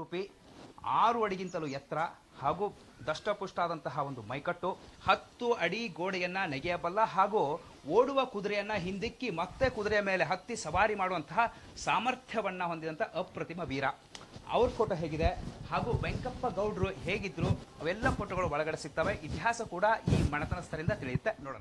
ಸ್ಫುರದ್ರೂಪಿ ಆರು ಅಡಿಗಿಂತಲೂ ಎತ್ತರ ಹಾಗೂ ದಷ್ಟಪುಷ್ಟಾದಂತಹ ಒಂದು ಮೈಕಟ್ಟು ಹತ್ತು ಅಡಿ ಗೋಡೆಯನ್ನ ನೆಗೆಯಬಲ್ಲ ಹಾಗೂ ಓಡುವ ಕುದುರೆಯನ್ನ ಹಿಂದಿಕ್ಕಿ ಮತ್ತೆ ಕುದುರೆಯ ಮೇಲೆ ಹತ್ತಿ ಸವಾರಿ ಮಾಡುವಂತಹ ಸಾಮರ್ಥ್ಯವನ್ನ ಹೊಂದಿದಂಥ ಅಪ್ರತಿಮ ವೀರ ಅವ್ರ ಫೋಟೋ ಹೇಗಿದೆ ಹಾಗೂ ವೆಂಕಪ್ಪ ಗೌಡ್ರು ಹೇಗಿದ್ರು ಅವೆಲ್ಲ ಫೋಟೋಗಳು ಒಳಗಡೆ ಸಿಗ್ತವೆ ಇತಿಹಾಸ ಕೂಡ ಈ ಮಣತನಸ್ಥರಿಂದ ತಿಳಿಯುತ್ತೆ ನೋಡೋಣ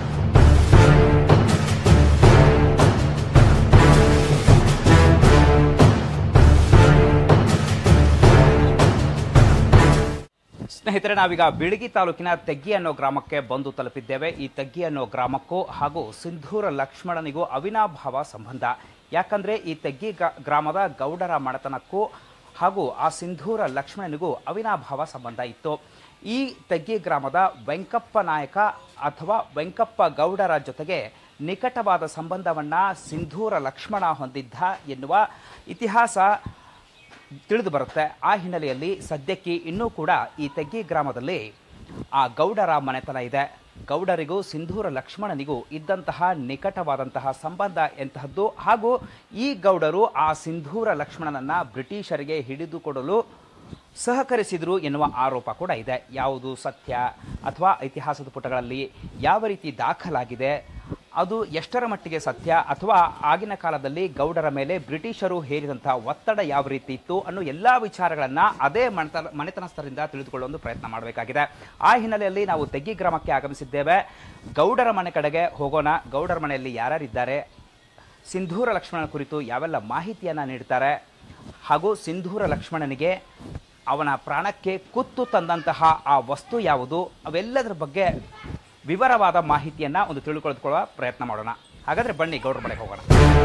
ಸ್ನೇಹಿತರೆ ನಾವೀಗ ಬಿಳಗಿ ತಾಲೂಕಿನ ತೆಗ್ಗಿ ಅನ್ನೋ ಗ್ರಾಮಕ್ಕೆ ಬಂದು ತಲುಪಿದ್ದೇವೆ ಈ ತೆಗ್ಗಿ ಅನ್ನೋ ಗ್ರಾಮಕ್ಕೂ ಹಾಗೂ ಸಿಂಧೂರ ಲಕ್ಷ್ಮಣನಿಗೂ ಅವಿನಾಭಾವ ಸಂಬಂಧ ಯಾಕಂದ್ರೆ ಈ ತೆಗ್ಗಿ ಗ- ಗ್ರಾಮದ ಗೌಡರ ಮಣತನಕ್ಕೂ ಹಾಗೂ ಆ ಸಿಂಧೂರ ಲಕ್ಷ್ಮಣನಿಗೂ ಅವಿನಾಭಾವ ಸಂಬಂಧ ಇತ್ತು ಈ ತೆಗ್ಗಿ ಗ್ರಾಮದ ವೆಂಕಪ್ಪ ನಾಯಕ ಅಥವಾ ವೆಂಕಪ್ಪ ಗೌಡರ ಜೊತೆಗೆ ನಿಕಟವಾದ ಸಂಬಂಧವನ್ನ ಸಿಂಧೂರ ಲಕ್ಷ್ಮಣ ಹೊಂದಿದ್ದ ಎನ್ನುವ ಇತಿಹಾಸ ತಿಳಿದು ಬರುತ್ತೆ ಆ ಹಿನ್ನೆಲೆಯಲ್ಲಿ ಸದ್ಯಕ್ಕೆ ಇನ್ನೂ ಕೂಡ ಈ ತೆಗ್ಗಿ ಗ್ರಾಮದಲ್ಲಿ ಆ ಗೌಡರ ಮನೆತನ ಇದೆ ಗೌಡರಿಗೂ ಸಿಂಧೂರ ಲಕ್ಷ್ಮಣನಿಗೂ ಇದ್ದಂತಹ ನಿಕಟವಾದಂತಹ ಸಂಬಂಧ ಎಂತಹದ್ದು ಹಾಗೂ ಈ ಗೌಡರು ಆ ಸಿಂಧೂರ ಲಕ್ಷ್ಮಣನನ್ನ ಬ್ರಿಟಿಷರಿಗೆ ಹಿಡಿದುಕೊಡಲು ಸಹಕರಿಸಿದ್ರು ಎನ್ನುವ ಆರೋಪ ಕೂಡ ಇದೆ ಯಾವುದು ಸತ್ಯ ಅಥವಾ ಇತಿಹಾಸದ ಪುಟಗಳಲ್ಲಿ ಯಾವ ರೀತಿ ದಾಖಲಾಗಿದೆ ಅದು ಎಷ್ಟರ ಮಟ್ಟಿಗೆ ಸತ್ಯ ಅಥವಾ ಆಗಿನ ಕಾಲದಲ್ಲಿ ಗೌಡರ ಮೇಲೆ ಬ್ರಿಟಿಷರು ಹೇರಿದಂತಹ ಒತ್ತಡ ಯಾವ ರೀತಿ ಇತ್ತು ಅನ್ನೋ ಎಲ್ಲಾ ವಿಚಾರಗಳನ್ನ ಅದೇ ಮನೆತ ಮನೆತನಸ್ಥರಿಂದ ತಿಳಿದುಕೊಳ್ಳುವ ಒಂದು ಪ್ರಯತ್ನ ಮಾಡಬೇಕಾಗಿದೆ ಆ ಹಿನ್ನೆಲೆಯಲ್ಲಿ ನಾವು ತೆಗ್ಗಿ ಗ್ರಾಮಕ್ಕೆ ಆಗಮಿಸಿದ್ದೇವೆ ಗೌಡರ ಮನೆ ಕಡೆಗೆ ಹೋಗೋಣ ಗೌಡರ ಮನೆಯಲ್ಲಿ ಯಾರ್ಯಾರಿದ್ದಾರೆ ಸಿಂಧೂರ ಲಕ್ಷ್ಮಣನ ಕುರಿತು ಯಾವೆಲ್ಲ ಮಾಹಿತಿಯನ್ನ ನೀಡ್ತಾರೆ ಹಾಗೂ ಸಿಂಧೂರ ಲಕ್ಷ್ಮಣನಿಗೆ ಅವನ ಪ್ರಾಣಕ್ಕೆ ಕುತ್ತು ತಂದಂತಹ ಆ ವಸ್ತು ಯಾವುದು ಅವೆಲ್ಲದರ ಬಗ್ಗೆ ವಿವರವಾದ ಮಾಹಿತಿಯನ್ನ ಒಂದು ತಿಳ್ಕೊಳ್ಳುವ ಪ್ರಯತ್ನ ಮಾಡೋಣ ಹಾಗಾದ್ರೆ ಬನ್ನಿ ಗೌಡ್ರ ಮನೆಗೆ ಹೋಗೋಣ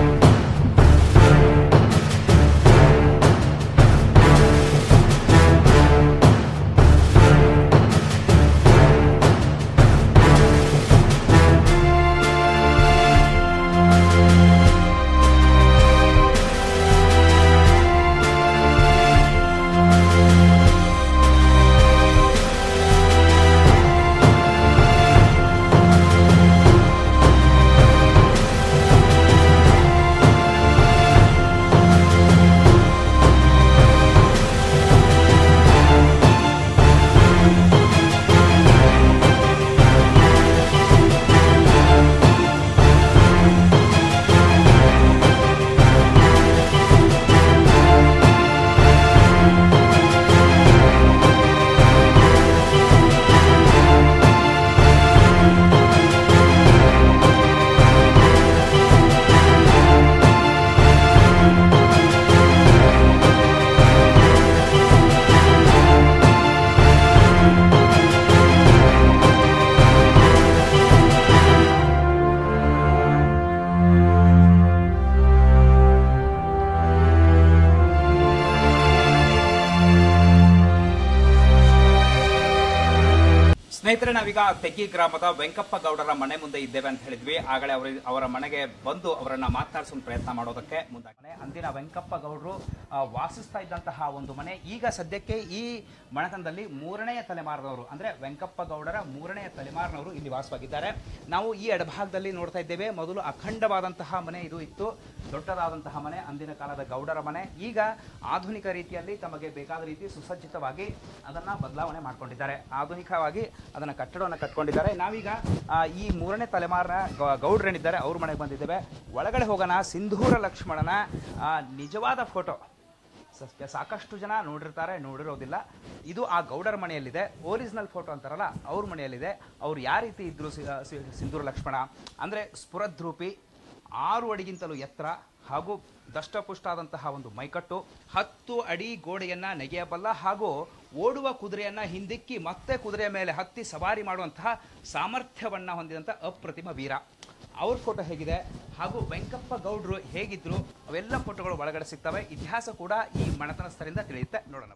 ಸ್ನೇಹಿತರೆ ನಾವೀಗ ತೆಗ್ಗಿ ಗ್ರಾಮದ ವೆಂಕಪ್ಪ ಗೌಡರ ಮನೆ ಮುಂದೆ ಇದ್ದೇವೆ ಅಂತ ಹೇಳಿದ್ವಿ ಆಗಲೇ ಅವರ ಅವರ ಮನೆಗೆ ಬಂದು ಅವರನ್ನ ಮಾತನಾಡಿಸೋ ಪ್ರಯತ್ನ ಮಾಡೋದಕ್ಕೆ ಮುಂದಾಗಿದೆ ಅಂದಿನ ವೆಂಕಪ್ಪ ಗೌಡರು ಆ, ವಾಸಿಸ್ತಾ ಇದ್ದಂತಹ ಒಂದು ಮನೆ ಈಗ ಸದ್ಯಕ್ಕೆ ಈ ಮನೆತನದಲ್ಲಿ ಮೂರನೆಯ ತಲೆಮಾರಿನವರು ಅಂದ್ರೆ ವೆಂಕಪ್ಪ ಗೌಡರ ಮೂರನೆಯ ತಲೆಮಾರಿನವರು ಇಲ್ಲಿ ವಾಸವಾಗಿದ್ದಾರೆ ನಾವು ಈ ಎಡಭಾಗದಲ್ಲಿ ನೋಡ್ತಾ ಇದ್ದೇವೆ ಮೊದಲು ಅಖಂಡವಾದಂತಹ ಮನೆ ಇದು ಇತ್ತು ದೊಡ್ಡದಾದಂತಹ ಮನೆ ಅಂದಿನ ಕಾಲದ ಗೌಡರ ಮನೆ ಈಗ ಆಧುನಿಕ ರೀತಿಯಲ್ಲಿ ತಮಗೆ ಬೇಕಾದ ರೀತಿ ಸುಸಜ್ಜಿತವಾಗಿ ಅದನ್ನ ಬದಲಾವಣೆ ಮಾಡ್ಕೊಂಡಿದ್ದಾರೆ ಆಧುನಿಕವಾಗಿ ಅದನ್ನ ಕಟ್ಟಡವನ್ನು ಕಟ್ಕೊಂಡಿದ್ದಾರೆ ನಾವೀಗ ಆ, ಈ ಮೂರನೇ ತಲೆಮಾರಿನ ಗ- ಗೌಡ್ರೇನಿದ್ದಾರೆ ಅವ್ರ ಮನೆಗೆ ಬಂದಿದ್ದೇವೆ ಒಳಗಡೆ ಹೋಗೋಣ ಸಿಂಧೂರ ಲಕ್ಷ್ಮಣನ ಆ, ನಿಜವಾದ ಫೋಟೋ ಸತ್ಯ ಸಾಕಷ್ಟು ಜನ ನೋಡಿರ್ತಾರೆ ನೋಡಿರೋದಿಲ್ಲ ಇದು ಆ ಗೌಡರ ಮನೆಯಲ್ಲಿದೆ ಒರಿಜಿನಲ್ ಫೋಟೋ ಅಂತಾರಲ್ಲ ಅವ್ರ ಮನೆಯಲ್ಲಿದೆ ಅವ್ರು ಯಾವ ರೀತಿ ಇದ್ರು ಸಿ- ಸಿ- ಸಿಂಧೂರ ಲಕ್ಷ್ಮಣ ಅಂದ್ರೆ ಸ್ಫುರದ್ರೂಪಿ ಆರು ಅಡಿಗಿಂತಲೂ ಎತ್ತರ ಹಾಗೂ ದಷ್ಟಪುಷ್ಟಾದಂತಹ ಒಂದು ಮೈಕಟ್ಟು ಹತ್ತು ಅಡಿ ಗೋಡೆಯನ್ನ ನೆಗೆಯಬಲ್ಲ ಹಾಗೂ ಓಡುವ ಕುದುರೆಯನ್ನ ಹಿಂದಿಕ್ಕಿ ಮತ್ತೆ ಕುದುರೆಯ ಮೇಲೆ ಹತ್ತಿ ಸವಾರಿ ಮಾಡುವಂತಹ ಸಾಮರ್ಥ್ಯವನ್ನ ಹೊಂದಿದಂಥ ಅಪ್ರತಿಮ ವೀರ ಅವ್ರ ಫೋಟೋ ಹೇಗಿದೆ ಹಾಗೂ ವೆಂಕಪ್ಪ ಗೌಡ್ರು ಹೇಗಿದ್ರು ಅವೆಲ್ಲ ಫೋಟೋಗಳು ಒಳಗಡೆ ಸಿಗ್ತವೆ ಇತಿಹಾಸ ಕೂಡ ಈ ಮಣತನಸ್ಥರಿಂದ ತಿಳಿಯುತ್ತೆ ನೋಡೋಣ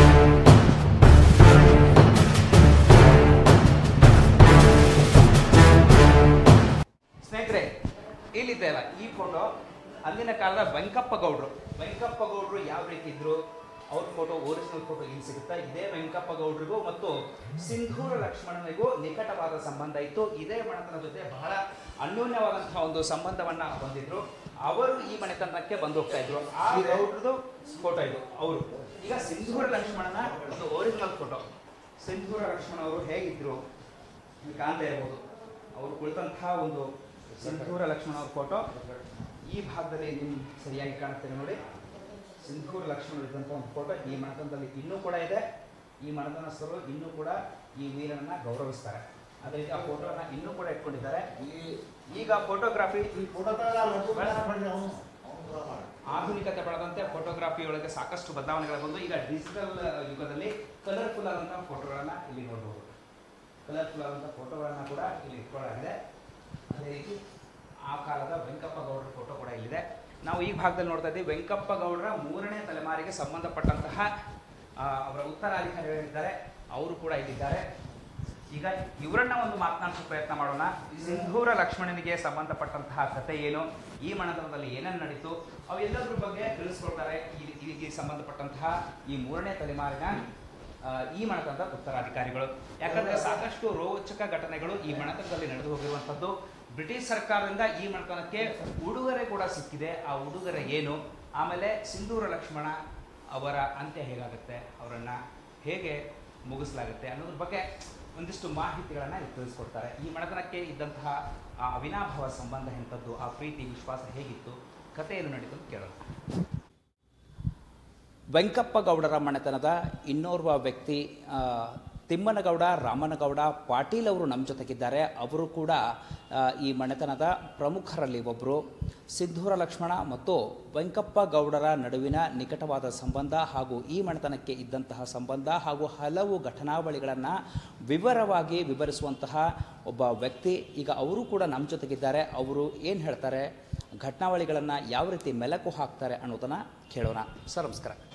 ಸ್ನೇಹಿತರೆ ಇಲ್ಲಿದ್ದೆಲ್ಲ ಈ ಫೋಟೋ ಅಂದಿನ ಕಾಲದ ವೆಂಕಪ್ಪ ಗೌಡ್ರು ವೆಂಕಪ್ಪ ಗೌಡ್ರು ಯಾವ ರೀತಿ ಇದ್ರು ಅವ್ರ ಫೋಟೋ ಒರಿಜಿನಲ್ ಫೋಟೋ ಇಲ್ಲಿ ಸಿಗುತ್ತೆ ಇದೇ ವೆಂಕಪ್ಪ ಗೌಡರಿಗೂ ಮತ್ತು ಸಿಂಧೂರ ಲಕ್ಷ್ಮಣನಿಗೂ ನಿಕಟವಾದ ಸಂಬಂಧ ಇತ್ತು ಇದೇ ಮನೆತನ ಜೊತೆ ಬಹಳ ಅನ್ಯೋನ್ಯವಾದಂತಹ ಒಂದು ಸಂಬಂಧವನ್ನ ಹೊಂದಿದ್ರು ಅವರು ಈ ಮನೆತನಕ್ಕೆ ಬಂದು ಹೋಗ್ತಾ ಇದ್ರು ಆ ಗೌಡ್ರದ್ದು ಫೋಟೋ ಇದು ಅವರು ಈಗ ಸಿಂಧೂರ ಲಕ್ಷ್ಮಣನ ಒಂದು ಒರಿಜಿನಲ್ ಫೋಟೋ ಸಿಂಧೂರ ಲಕ್ಷ್ಮಣ ಅವರು ಹೇಗಿದ್ರು ನೀವು ಕಾಣ್ತಾ ಇರ್ಬೋದು ಅವರು ಕುಳಿತಂತಹ ಒಂದು ಸಿಂಧೂರ ಲಕ್ಷ್ಮಣ ಅವ್ರ ಫೋಟೋ ಈ ಭಾಗದಲ್ಲಿ ನಿಮ್ಗೆ ಸರಿಯಾಗಿ ಕಾಣುತ್ತೆ ನೋಡಿ ಸಿಂಧೂರ ಲಕ್ಷ್ಮಣ ಇದ್ದಂಥ ಒಂದು ಫೋಟೋ ಈ ಮನೆತನದಲ್ಲಿ ಇನ್ನೂ ಕೂಡ ಇದೆ ಈ ಮನೆತನಸ್ಥರು ಇನ್ನೂ ಕೂಡ ಈ ವೀರನನ್ನ ಗೌರವಿಸ್ತಾರೆ ಅದೇ ರೀತಿ ಆ ಫೋಟೋನ ಇನ್ನೂ ಕೂಡ ಇಟ್ಕೊಂಡಿದ್ದಾರೆ ಈಗ ಫೋಟೋಗ್ರಫಿ ಈ ಫೋಟೋ ಲಡ್ಡು ಮಾಡಿ ಅವನು ಅವನು ಕೂಡ ಮಾಡಿ ಆಧುನಿಕತೆ ಬೆಳೆದಂತೆ ಫೋಟೋಗ್ರಫಿ ಒಳಗೆ ಸಾಕಷ್ಟು ಬದಲಾವಣೆಗಳು ಬಂದು ಈಗ ಡಿಜಿಟಲ್ ಯುಗದಲ್ಲಿ ಕಲರ್ಫುಲ್ ಆದಂತಹ ಫೋಟೋಗಳನ್ನ ಇಲ್ಲಿ ನೋಡಬಹುದು ಕಲರ್ಫುಲ್ ಆದಂತಹ ಫೋಟೋಗಳನ್ನ ಕೂಡ ಇಲ್ಲಿ ಇಟ್ಕೊಳ್ಳಲಾಗಿದೆ ಅದೇ ರೀತಿ ಆ ಕಾಲದ ವೆಂಕಪ್ಪ ಗೌಡರ ಫೋಟೋ ಕೂಡ ಇಲ್ಲಿದೆ ನಾವು ಈ ಭಾಗದಲ್ಲಿ ನೋಡ್ತಾ ಇದ್ದೀವಿ ವೆಂಕಪ್ಪ ಗೌಡರ ಮೂರನೇ ತಲೆಮಾರಿಗೆ ಸಂಬಂಧಪಟ್ಟಂತಹ ಆ, ಅವರ ಉತ್ತರಾಧಿಕಾರಿಗಳಿದ್ದಾರೆ ಅವರು ಕೂಡ ಇಲ್ಲಿದ್ದಾರೆ ಈಗ ಇವರನ್ನ ಒಂದು ಮಾತನಾಡಿಸೋ ಪ್ರಯತ್ನ ಮಾಡೋಣ ಸಿಂಧೂರ ಲಕ್ಷ್ಮಣನಿಗೆ ಸಂಬಂಧಪಟ್ಟಂತಹ ಕತೆ ಏನು ಈ ಮನೆತನದಲ್ಲಿ ಏನೇನು ನಡೀತು ಅವೆಲ್ಲದ್ರ ಬಗ್ಗೆ ತಿಳಿಸ್ಕೊಳ್ತಾರೆ ಈ ಇದಕ್ಕೆ ಸಂಬಂಧಪಟ್ಟಂತಹ ಈ ಮೂರನೇ ತಲೆಮಾರಿನ ಆ, ಈ ಮನೆತನದ ಉತ್ತರಾಧಿಕಾರಿಗಳು ಯಾಕಂದ್ರೆ ಸಾಕಷ್ಟು ರೋಚಕ ಘಟನೆಗಳು ಈ ಮನೆತನದಲ್ಲಿ ನಡೆದು ಹೋಗಿರುವಂಥದ್ದು ಬ್ರಿಟಿಷ್ ಸರ್ಕಾರದಿಂದ ಈ ಮನೆತನಕ್ಕೆ ಉಡುಗೊರೆ ಕೂಡ ಸಿಕ್ಕಿದೆ ಆ ಉಡುಗೊರೆ ಏನು ಆಮೇಲೆ ಸಿಂಧೂರ ಲಕ್ಷ್ಮಣ ಅವರ ಅಂತ್ಯ ಹೇಗಾಗುತ್ತೆ ಅವರನ್ನ ಹೇಗೆ ಮುಗಿಸಲಾಗುತ್ತೆ ಅನ್ನೋದ್ರ ಬಗ್ಗೆ ಒಂದಿಷ್ಟು ಮಾಹಿತಿಗಳನ್ನ ಇಲ್ಲಿ ತಿಳಿಸ್ಕೊಡ್ತಾರೆ ಈ ಮನೆತನಕ್ಕೆ ಇದ್ದಂತಹ ಆ ಅವಿನಾಭಾವ ಸಂಬಂಧ ಎಂಥದ್ದು ಆ ಪ್ರೀತಿ ವಿಶ್ವಾಸ ಹೇಗಿತ್ತು ಕಥೆ ಏನು ನಡೀತು ಅಂತ ಕೇಳೋಣ ವೆಂಕಪ್ಪ ಗೌಡರ ಮನೆತನದ ಇನ್ನೋರ್ವ ವ್ಯಕ್ತಿ ಆ, ತಿಮ್ಮನಗೌಡ ರಾಮನಗೌಡ ಪಾಟೀಲ್ ಅವರು ನಮ್ಮ ಜೊತೆಗಿದ್ದಾರೆ ಅವರು ಕೂಡ ಆ, ಈ ಮನೆತನದ ಪ್ರಮುಖರಲ್ಲಿ ಒಬ್ಬರು ಸಿದ್ಧೂರ ಲಕ್ಷ್ಮಣ ಮತ್ತು ವೆಂಕಪ್ಪ ಗೌಡರ ನಡುವಿನ ನಿಕಟವಾದ ಸಂಬಂಧ ಹಾಗೂ ಈ ಮನೆತನಕ್ಕೆ ಇದ್ದಂತಹ ಸಂಬಂಧ ಹಾಗೂ ಹಲವು ಘಟನಾವಳಿಗಳನ್ನು ವಿವರವಾಗಿ ವಿವರಿಸುವಂತಹ ಒಬ್ಬ ವ್ಯಕ್ತಿ ಈಗ ಅವರು ಕೂಡ ನಮ್ಮ ಜೊತೆಗಿದ್ದಾರೆ ಅವರು ಏನು ಹೇಳ್ತಾರೆ ಘಟನಾವಳಿಗಳನ್ನು ಯಾವ ರೀತಿ ಮೆಲಕು ಹಾಕ್ತಾರೆ ಅನ್ನೋದನ್ನು ಕೇಳೋಣ ಸರ್ ನಮಸ್ಕಾರ